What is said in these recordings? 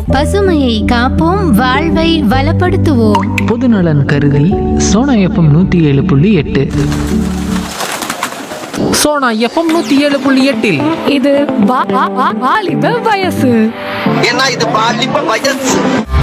பசுமையை காப்போம் வாழ்வை வளப்படுத்துவோம் பொதுநலன் கருதி சோனா எஃப்எம் நூற்றி ஏழு புள்ளி எட்டு சோனா எஃப்எம் நூற்றி ஏழு புள்ளி எட்டில் இது வா- வா- வா- வாலிப வயசு ஏன்னா இது பாலிப்ப வயசு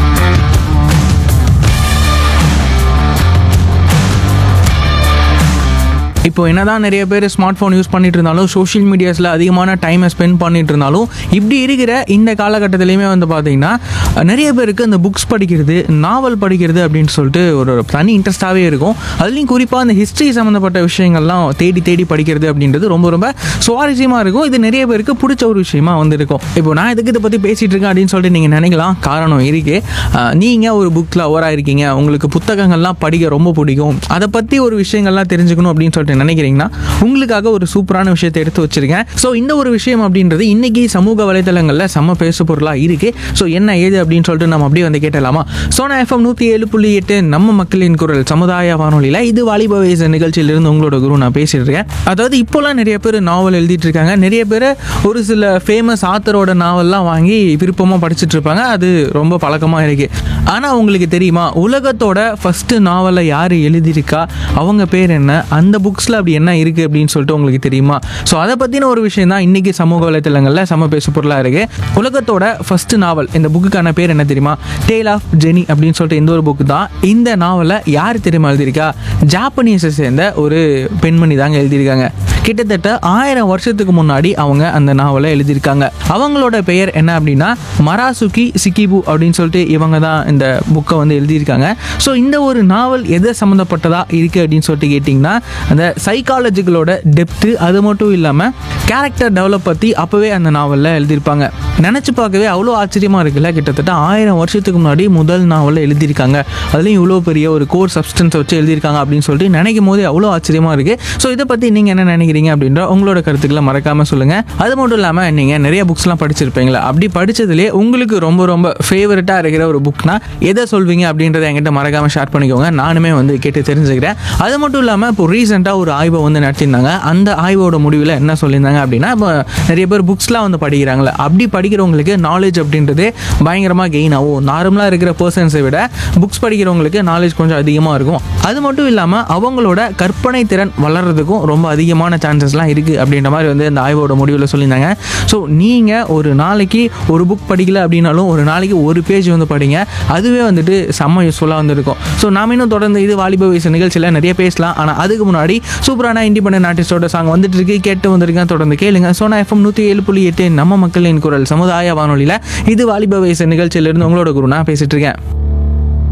இப்போ என்னதான் நிறைய பேர் ஸ்மார்ட் ஃபோன் யூஸ் பண்ணிட்டு இருந்தாலும் சோஷியல் மீடியாஸில் அதிகமான டைமை ஸ்பெண்ட் பண்ணிட்டு இருந்தாலும் இப்படி இருக்கிற இந்த காலகட்டத்திலையுமே வந்து பார்த்தீங்கன்னா நிறைய பேருக்கு இந்த புக்ஸ் படிக்கிறது நாவல் படிக்கிறது அப்படின்னு சொல்லிட்டு ஒரு தனி இன்ட்ரெஸ்டாகவே இருக்கும் அதுலேயும் குறிப்பாக அந்த ஹிஸ்ட்ரி சம்மந்தப்பட்ட விஷயங்கள்லாம் தேடி தேடி படிக்கிறது அப்படின்றது ரொம்ப ரொம்ப சுவாரஸ்யமாக இருக்கும் இது நிறைய பேருக்கு பிடிச்ச ஒரு விஷயமா வந்து இருக்கும் இப்போ நான் எதுக்கு இதை பற்றி பேசிகிட்டு இருக்கேன் அப்படின்னு சொல்லிட்டு நீங்கள் நினைக்கலாம் காரணம் இருக்கு நீங்கள் ஒரு புக்கில் ஓவராக இருக்கீங்க உங்களுக்கு புத்தகங்கள்லாம் படிக்க ரொம்ப பிடிக்கும் அதை பற்றி ஒரு விஷயங்கள்லாம் தெரிஞ்சுக்கணும் அப்படின்னு சொல்லிட்டு நினைக்கிறீங்கன்னா உங்களுக்காக ஒரு சூப்பரான விஷயத்தை எடுத்து வச்சிருக்கேன் ஸோ இந்த ஒரு விஷயம் அப்படின்றது இன்னைக்கு சமூக வலைதளங்களில் செம்ம பேசு பொருளாக இருக்கு ஸோ என்ன ஏது அப்படின்னு சொல்லிட்டு நம்ம அப்படியே வந்து கேட்டலாமா சோனா எஃப்எம் நூற்றி ஏழு புள்ளி எட்டு நம்ம மக்களின் குரல் சமுதாய வானொலியில் இது வாலிப வயசு நிகழ்ச்சியிலிருந்து உங்களோட குரு நான் பேசிட்டு இருக்கேன் அதாவது இப்போலாம் நிறைய பேர் நாவல் எழுதிட்டு இருக்காங்க நிறைய பேர் ஒரு சில ஃபேமஸ் ஆத்தரோட நாவல்லாம் வாங்கி விருப்பமாக படிச்சுட்டு இருப்பாங்க அது ரொம்ப பழக்கமாக இருக்கு ஆனால் உங்களுக்கு தெரியுமா உலகத்தோட ஃபர்ஸ்ட் நாவலை யார் எழுதியிருக்கா அவங்க பேர் என்ன அந்த புக்ஸில் அப்படி என்ன இருக்குது அப்படின்னு சொல்லிட்டு உங்களுக்கு தெரியுமா ஸோ அதை பற்றின ஒரு விஷயம் தான் இன்றைக்கி சமூக வலைத்தளங்களில் சம பேசு பொருளாக இருக்குது உலகத்தோட ஃபர்ஸ்ட் நாவல் இந்த புக்குக்கான பேர் என்ன தெரியுமா டேல் ஆஃப் ஜெனி அப்படின்னு சொல்லிட்டு இந்த ஒரு புக்கு தான் இந்த நாவலை யார் தெரியுமா எழுதியிருக்கா ஜாப்பனீஸை சேர்ந்த ஒரு பெண்மணி தாங்க எழுதியிருக்காங்க கிட்டத்தட்ட ஆயிரம் வருஷத்துக்கு முன்னாடி அவங்க அந்த நாவலை எழுதியிருக்காங்க அவங்களோட பெயர் என்ன அப்படின்னா மராசுகி சிக்கிபு அப்படின்னு சொல்லிட்டு இவங்க தான் இந்த புக்கை வந்து எழுதியிருக்காங்க ஸோ இந்த ஒரு நாவல் எதை சம்மந்தப்பட்டதா இருக்குது அப்படின்னு சொல்லிட்டு கேட்டிங்கன்னா அந்த சைக்காலஜிகளோட டெப்த்து அது மட்டும் இல்லாமல் கேரக்டர் டெவலப் பற்றி அப்போவே அந்த நாவலில் எழுதியிருப்பாங்க நினச்சி பார்க்கவே அவ்வளோ ஆச்சரியமாக இருக்குல்ல கிட்டத்தட்ட ஆயிரம் வருஷத்துக்கு முன்னாடி முதல் நாவலில் எழுதியிருக்காங்க அதுலேயும் இவ்வளோ பெரிய ஒரு கோர் சப்ஸ்டன்ஸை வச்சு எழுதியிருக்காங்க அப்படின்னு சொல்லிட்டு நினைக்கும் போதே அவ்வளோ ஆச்சரியமாக இருக்குது ஸோ இதை பற்றி நீங்கள் என்ன நினைக்கிறீங்க அப்படின்ற உங்களோட கருத்துக்களை மறக்காமல் சொல்லுங்கள் அது மட்டும் இல்லாமல் நீங்கள் நிறைய புக்ஸ்லாம் படிச்சிருப்பீங்களா அப்படி படித்ததுலேயே உங்களுக்கு ரொம்ப ரொம்ப ஃபேவரட்டாக இருக்கிற ஒரு புக்னா எதை சொல்வீங்க அப்படின்றத என்கிட்ட மறக்காமல் ஷேர் பண்ணிக்கோங்க நானுமே வந்து கேட்டு தெரிஞ்சுக்கிறேன் அது மட்டும் இல்லாமல் இப்போ ரீசெண்டாக ஒரு ஆய்வை வந்து நடத்தியிருந்தாங்க அந்த ஆய்வோட முடிவில் என்ன சொல்லியிருந்தாங்க அப்படின்னா இப்போ நிறைய பேர் புக்ஸ்லாம் வந்து படிக்கிறாங்களே அப்படி படிக்கிறவங்களுக்கு நாலேஜ் அப்படின்றதே பயங்கரமாக கெயின் ஆகும் நார்மலாக இருக்கிற பர்சன்ஸை விட புக்ஸ் படிக்கிறவங்களுக்கு நாலேஜ் கொஞ்சம் அதிகமாக இருக்கும் அது மட்டும் இல்லாமல் அவங்களோட கற்பனை திறன் வளர்கிறதுக்கும் ரொம்ப அதிகமான சான்சஸ்லாம் இருக்குது அப்படின்ற மாதிரி வந்து இந்த ஆய்வோட முடிவில் சொல்லியிருந்தாங்க ஸோ நீங்கள் ஒரு நாளைக்கு ஒரு புக் படிக்கல அப்படின்னாலும் ஒரு நாளைக்கு ஒரு பேஜ் வந்து படிங்க அதுவே வந்துட்டு செம்ம யூஸ்ஃபுல்லாக வந்து இருக்கும் ஸோ நாம இன்னும் தொடர்ந்து இது வாலிப வயசு நிகழ்ச்சியில் நிறைய பேசலாம் ஆனால் அதுக்கு முன்னாடி சூப்பரான இண்டிபெண்டன்ட் ஆர்டிஸ்டோட சாங் வந்துட்டு இருக்கு கேட்டு வந்திருக்கேன் தொடர்ந்து கேளுங்க சோனா எஃப்எம் நூற்றி ஏழு புள்ளி எட்டு நம்ம மக்களின் குரல் சமுதாய வானொலியில் இது வாலிப வயசு நிகழ்ச்சியிலிருந்து உங்களோட குரு நான் பேசிட்டு இருக்கேன்